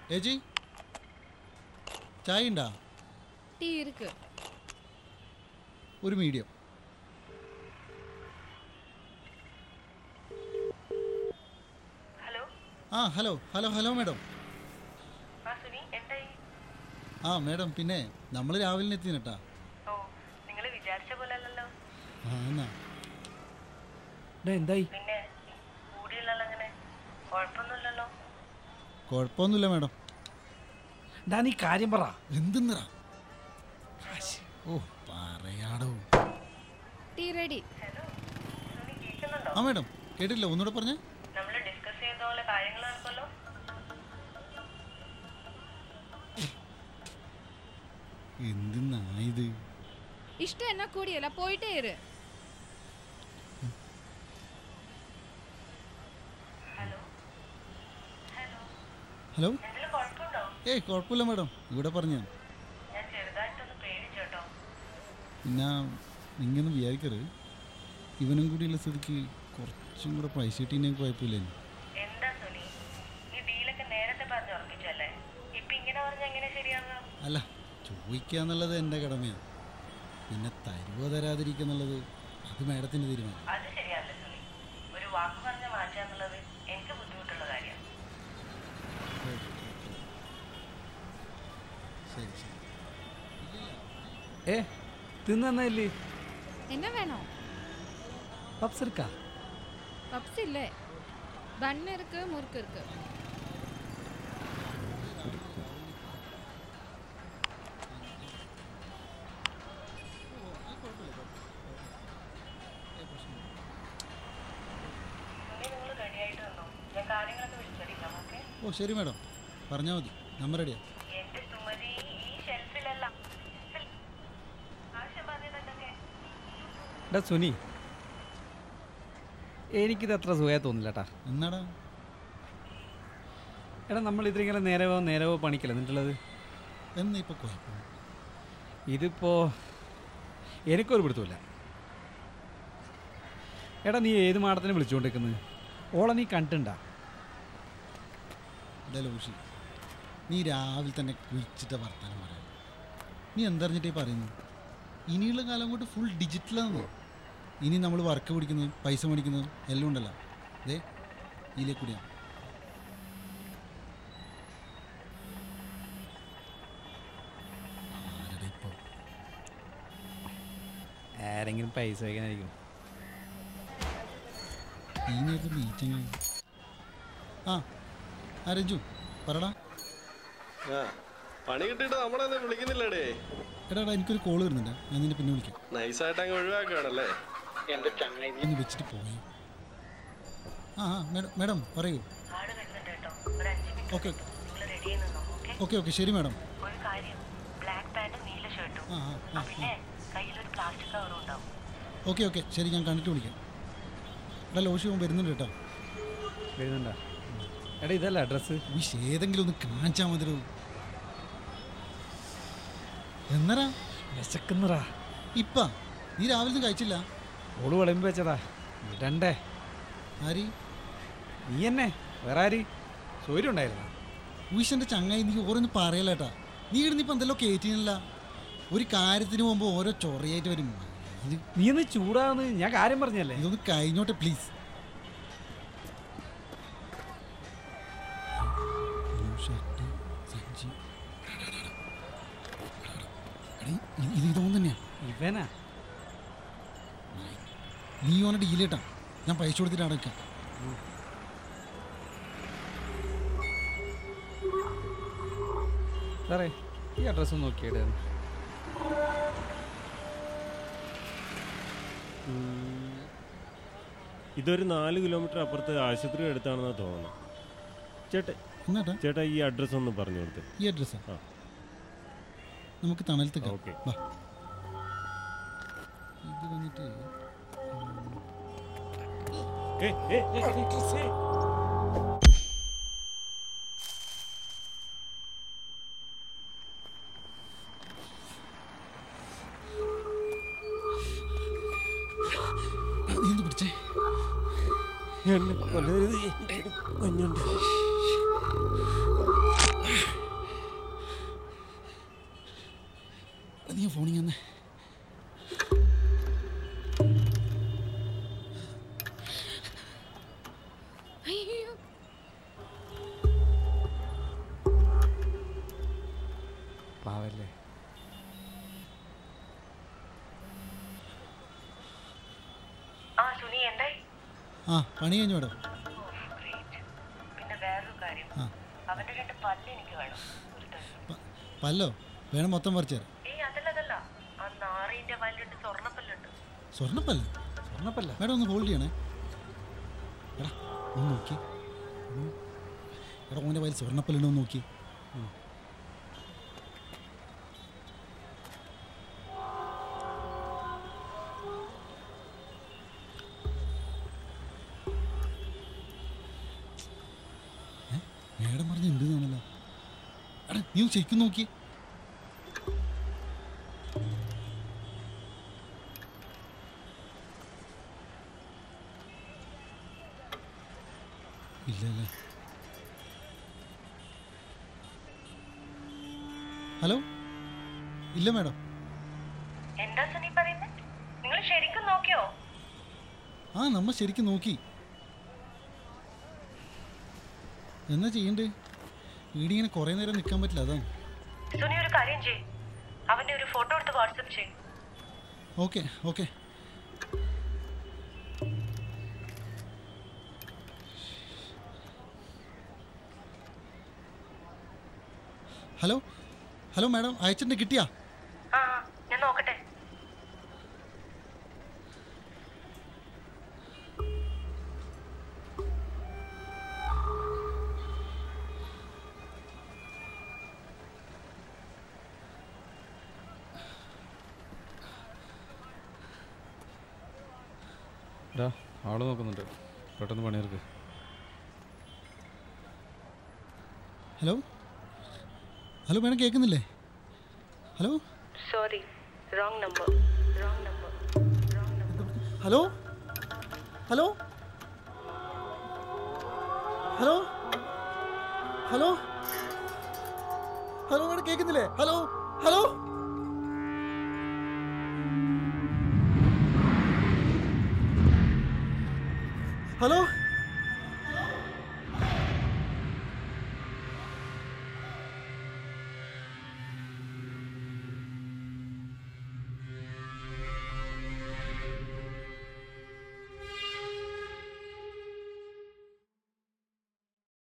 ഏച്ചി ചായ ഉണ്ടാ டீ இருக்கு ഒരു മീഡിയം ഹലോ ആ ഹലോ ഹലോ ഹലോ മാഡം ആ സുനി എന്തായി ആ മാഡം പിന്നെ നമ്മൾ രാവിലെ എത്തിനട്ടാ ഓ നിങ്ങൾ വിചാരിച്ച പോലെ അല്ലല്ലോ ആ എന്നാ എന്തായി പിന്നെ കൂടിയുള്ളല്ലോ അങ്ങനെ കുഴപ്പമൊന്നുമില്ലല്ലോ കുഴപ്പമൊന്നുമില്ല മാഡം ഡാ നീ കാര്യം പറ എന്തെന്നറാ ഓ പറയാടോ டீ ரெடி ഹലോ സുനി കേൾക്കുന്നുണ്ടോ ആ മാഡം കേട്ടില്ല ഒന്നുകൂടെ പറഞ്ഞേ നമ്മൾ ഡിസ്കസ് ചെയ്ത പോലെ കാര്യങ്ങൾ നടക്കുമല്ലോ എന്തിനായത് இஷ்டம் என்ன கூடியல போயிட்டே இரு ഹലോ ഹലോ ഹലോ എന്തെങ്കിലും കുഴപ്പമുണ്ടോ ഏയ് കുഴപ്പമില്ല മാഡം ഇവിടെ പറഞ്ഞു ഞാൻ ചെറുതായിട്ടൊന്ന് പേടിച്ചോട്ടോ പിന്നെ നിങ്ങൊന്നും വിചാരിക്കരുത് ഇവനും കൂടിയുള്ള സ്ഥിതിക്ക് കുറച്ചും കൂടെ പൈസ കിട്ടിയെങ്കിൽ കുഴപ്പമില്ലായിരുന്നു എന്താ സുനി ഈ ഡീലൊക്കെ നേരത്തെ പറഞ്ഞ് ഉറപ്പിച്ചല്ലേ ഇപ്പൊ ഇങ്ങനെ പറഞ്ഞ എങ്ങനെ ശരിയാവുക അല്ല ചോദിക്കുക എന്നുള്ളത് എൻ്റെ കടമയാണ് പിന്നെ തരുവോ തരാതിരിക്കുക എന്നുള്ളത് അത് മാഡത്തിൻ്റെ തീരുമാനം അത് ശരിയല്ല സുനി ഒരു വാക്ക് പറഞ്ഞ മാറ്റുക എന്നുള്ളത് എനിക്ക് ബുദ്ധിമുട്ടുള്ള കാര്യമാണ് ശരി ശരി ഏ തിന്നല്ലേ என்ன வேணும் പപ്സ് എടുക്കാ பப்ஸ் இல்லை பன் இருக்கு முறுக்கு இருக்கு സുനി നിങ്ങൾ റെഡി ആയിട്ട് വന്നോ ഞാൻ കാര്യങ്ങളൊക്കെ വിളിച്ചറിയിക്കാം ഓക്കെ ഓ ശരി മാഡം പറഞ്ഞാൽ മതി നമ്പർ റെഡിയാ എന്റെ സുമതി ഈ ഷെൽഫിലല്ല ആവശ്യം പറഞ്ഞതൊക്കെ ഡാ സുനി എനിക്കിത് അത്ര സുഖമായി തോന്നില്ല കേട്ടാ എന്നാടാ എടാ നമ്മൾ ഇതിങ്ങനെ നേരവോ നേരവോ പണിക്കല്ല എന്നിട്ടുള്ളത് എന്നാ ഇപ്പോൾ കുഴപ്പം ഇതിപ്പോ എനിക്കൊരു പിടുത്തമില്ല എടാ നീ ഏത് മാടത്തിനെ വിളിച്ചുകൊണ്ടിരിക്കുന്നത് ഓളെ നീ കണ്ടിണ്ടാ ഡലോഷി നീ രാവിലെ തന്നെ കുഴിച്ചിട്ട വർത്താനം പറയാം നീ എന്തറിഞ്ഞിട്ടേ പറയുന്നു ഇനിയുള്ള കാലം കൊണ്ട് ഫുൾ ഡിജിറ്റലാണ് ഇനി നമ്മൾ വർക്ക് പിടിക്കുന്നതും പൈസ മേടിക്കുന്നതും എല്ലാം ഉണ്ടല്ലോ ദേ ഇതിലേ കൂടിയാണ് ആരുടെ ഇപ്പോൾ ആരെങ്കിലും പൈസ വയ്ക്കാനായിരിക്കും ഈ നേരത്തെ മീറ്റിംഗ് ആ ആ രഞ്ജു പറടാ ആ പണി കിട്ടിയിട്ട് നമ്മളെന്നെ വിളിക്കുന്നില്ലേടേ എടാ എടാ എനിക്കൊരു കോൾ വരുന്നുണ്ട് ഞാൻ നിന്നെ പിന്നെ വിളിക്കാം നൈസായിട്ട് അങ്ങ് ഒഴിവാക്കുകയാണല്ലേ ഒന്ന് വെച്ചിട്ട് പോയി ആ ആ മാഡം മാഡം പറയൂ ആള് വരുന്നുണ്ട് കേട്ടോ ഒരു അഞ്ച് മിനിറ്റ് ഓക്കെ നിങ്ങൾ റെഡി ആയി നിന്നോ ഓക്കെ ഓക്കെ ഓക്കെ ശരി മാഡം ഒരു കാര്യം ബ്ലാക്ക് പാന്റും നീല ഷർട്ടും ആ ആ ആ ആ പിന്നെ കയ്യിലൊരു പ്ലാസ്റ്റിക് കവറും ഉണ്ടാവും ഓക്കെ ഓക്കെ ശരി ഞാൻ കണ്ടിട്ട് വിളിക്കാം എടാ ലോഷി അവൻ വരുന്നുണ്ട് കേട്ടോ വരുന്നുണ്ടാ എടാ ഇതല്ല അഡ്രസ്സ് വിഷ് ഏതെങ്കിലും ഒന്ന് കാണിച്ചാൽ മതി എന്നറാ വിശക്കുന്നറാ ഇപ്പ നീ രാവിലെ ഒന്നും കഴിച്ചില്ല ഓള് വിളമ്പി വെച്ചതാ ഇടണ്ടേ ആരി നീ എന്നെ വേറെ ആര് സൂര്യ ഉണ്ടായിരുന്ന വിഷൻ്റെ ചങ്ങായി നീ ഓരോന്ന് പറയലേട്ടാ നീ ഇടുന്നിപ്പോൾ എന്തെല്ലോ കേറ്റിനല്ല ഒരു കാര്യത്തിന് പോകുമ്പോൾ ഓരോ ചൊറയായിട്ട് വരും ഇത് നീ ഒന്ന് ചൂടാന്ന് ഞാൻ കാര്യം പറഞ്ഞല്ലേ ഇതൊന്ന് കഴിഞ്ഞോട്ടെ പ്ലീസ് ഇത് ഇതൊന്നും തന്നെയാ ഇവനാ നീ ഓനെ ഡീലേട്ടാ ഞാൻ പൈസ കൊടുത്തിട്ട് അടയ്ക്കാം സാറേ ഈ അഡ്രസ്സ് ഒന്ന് നോക്കിയിടേ ഇതൊരു നാല് കിലോമീറ്റർ അപ്പുറത്ത് ആശുപത്രി അടുത്താണെന്നാ തോന്നുന്നു ചേട്ടാ എന്നാട്ടാ ചേട്ടാ ഈ അഡ്രസ്സ് ഒന്ന് പറഞ്ഞു കൊടുത്ത് ഈ അഡ്രസ്സാ ആ. നമുക്ക് തണലത്തേക്ക് ഓക്കേ. വാ ഇത് വന്നിട്ട് ഏ, ഏ, ഏ, ഏ, ഏ. നീ ഒന്ന് പിടിച്ചേ എന്നെ കൊല്ലരുത്. എനിക്ക് കുഞ്ഞുണ്ട് അയ്യോ ഫോണിങ് തന്നെ അയ്യോ പാവല്ലേ ആ സുനി എന്തായി ആ പണി കഴിഞ്ഞു മേഡം ഗ്രേറ്റ് പിന്നെ വേറൊരു കാര്യം ആ അവന്റെ രണ്ട് പല്ല് എനിക്ക് വേണം ഒരു ദിവസം പ- പല്ലോ വേണം മൊത്തം പറിച്ചു തരാം ഏയ് അതല്ല അതല്ല ആ നാറിന്റെ പല്ലുണ്ട് സ്വർണ്ണപ്പല്ലുണ്ട് സ്വർണ്ണപ്പല്ല സ്വർണ്ണപ്പല്ല മേഡം ഒന്ന് ഹോൾഡ് ചെയ്യണേ എടാ ഒന്ന് നോക്കി ഉം. എടാ ഓൻ്റെ വയൽ സ്വർണ്ണപ്പല്ലുണ്ടോ ഒന്ന് നോക്കി മേഡം പറഞ്ഞ എന്ത് എന്നാണല്ലോ എടാ നീ ഒന്ന് ശരിക്കും നോക്കി ഇല്ല അല്ലേ ഹലോ ഇല്ല മേഡം എന്താ സുനി പറയുന്നത് നിങ്ങൾ ശരിക്കും നോക്കിയോ ആ നമ്മ ശരിക്കും നോക്കി എന്നാ ചെയ്യണ്ടേ വീടിങ്ങനെ കുറേ നേരം നിൽക്കാൻ പറ്റില്ല അതാണ് സുനി ഒരു കാര്യം ചെയ് അവന്റെ ഒരു ഫോട്ടോ എടുത്ത് വാട്സപ്പ് ചെയ്യും okay okay hello hello madam അയച്ചിട്ടുണ്ട് കിട്ടിയാ ആ ആ, ഞാൻ നോക്കട്ടെ ഡാ ആള് നോക്കുന്നുണ്ട് പെട്ടെന്ന് പണിയെടുക്ക് ഹലോ ഹലോ മാഡം കേൾക്കുന്നില്ലേ hello sorry wrong number wrong number wrong number hello hello hello hello hello madam കേൾക്കുന്നില്ലേ ഹലോ ഹലോ ഹലോ